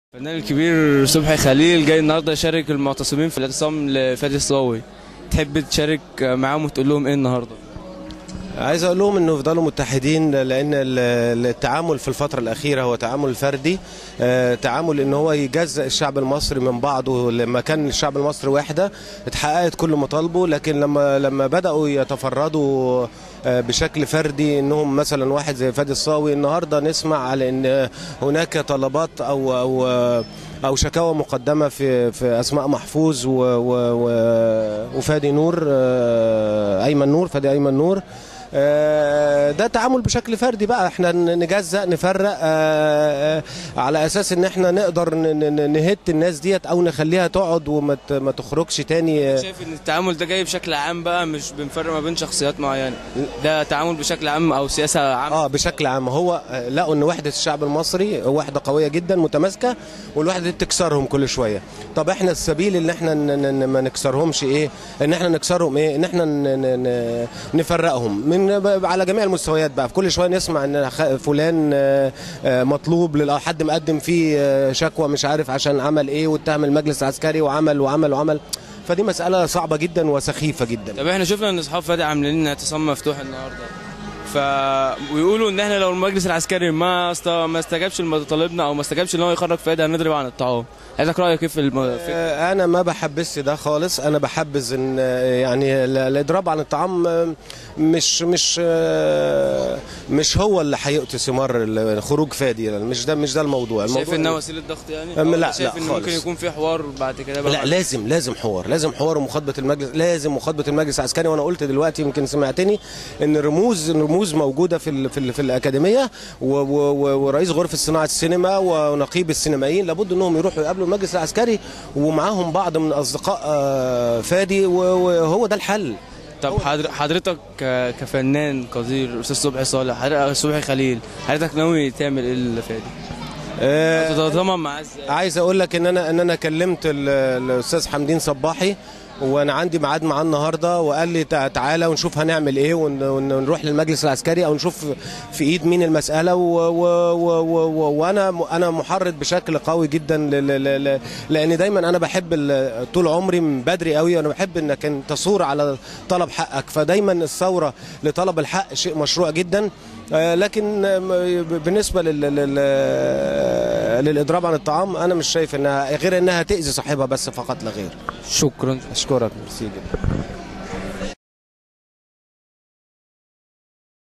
الفنان الكبير صبحي خليل جاي النهارده يشارك المعتصمين في الاعتصام لفادي الصاوي تحب تشارك معاهم وتقول لهم ايه النهارده؟ عايز اقول لهم انه يفضلوا متحدين لان ال- التعامل في الفتره الاخيره هو تعامل فردي آه، تعامل ان هو يجزأ الشعب المصري من بعضه لما كان الشعب المصري وحده اتحققت كل مطالبه لكن لما لما بداوا يتفردوا آه، بشكل فردي انهم مثلا واحد زي فادي الصاوي النهارده نسمع على ان هناك طلبات او او او شكاوى مقدمه في في اسماء محفوظ و و و وفادي نور آه، ايمن نور فادي ايمن نور آه، ده تعامل بشكل فردي بقى احنا نجزأ نفرق آه، آه، على اساس ان احنا نقدر ن- ن- نهت الناس ديت او نخليها تقعد وما ت- ما تخرجش تاني آه، شايف ان التعامل ده جاي بشكل عام بقى مش بنفرق ما بين شخصيات معينه ده تعامل بشكل عام او سياسه عامه اه بشكل عام هو آه، لقوا ان وحده الشعب المصري وحده قويه جدا متماسكه والوحده دي بتكسرهم كل شويه طب احنا السبيل اللي احنا ن- ن- ما نكسرهمش ايه ان احنا نكسرهم ايه ان احنا ن- ن- ن- نفرقهم من ب- على جميع المستويات بقى في كل شويه نسمع ان خ- فلان آه، آه، مطلوب لل- حد مقدم فيه آه، شكوى مش عارف عشان عمل ايه واتهم المجلس العسكري وعمل وعمل وعمل فدي مساله صعبه جدا وسخيفه جدا طب احنا شفنا ان اصحاب فادي عاملين اعتصام مفتوح النهارده ف ويقولوا ان احنا لو المجلس العسكري ما است... ما استجابش لمطالبنا او ما استجابش ان هو يخرج فادي هنضرب عن الطعام عايزك رايك ايه في الم... في... آه، انا ما بحبس ده خالص انا بحبذ ان آه، يعني ال- الاضراب عن الطعام آه، مش مش آه، مش هو اللي هيؤتي ثمار ال- خروج فادي مش ده مش ده الموضوع شايف الموضوع انها وسيله ضغط يعني أم أو لا، شايف لا ان ممكن خالص. يكون في حوار بعد كده بقى لا بعد- لازم لازم حوار لازم حوار ومخاطبه المجلس لازم مخاطبه المجلس العسكري وانا قلت دلوقتي يمكن سمعتني ان رموز رموز موجوده في ال في, ال في الاكاديميه و و و ورئيس غرفه صناعه السينما ونقيب السينمائيين لابد انهم يروحوا يقابلوا المجلس العسكري ومعاهم بعض من اصدقاء آه، فادي و- وهو ده الحل طب حضر- حضرتك ك- كفنان قدير استاذ صبحي صالح حضرتك صبحي خليل حضرتك ناوي تعمل ايه لفادي؟ آه، تتضامن معاه ازاي؟ عايز اقول لك ان انا ان انا كلمت ال- الاستاذ حمدين صباحي وانا عندي ميعاد معاه النهارده وقال لي تع- تعالى ونشوف هنعمل ايه ون- ون- ونروح للمجلس العسكري او نشوف في ايد مين المساله و و و و و وانا م- انا محرض بشكل قوي جدا ل ل ل لان دايما انا بحب ال- طول عمري من بدري قوي انا بحب انك أن تصور على طلب حقك فدايما الثوره لطلب الحق شيء مشروع جدا آه، لكن آه، بالنسبه لل لل- للاضراب عن الطعام انا مش شايف انها غير انها تاذي صاحبها بس فقط لا غير شكرا اشكرك ميرسي جدا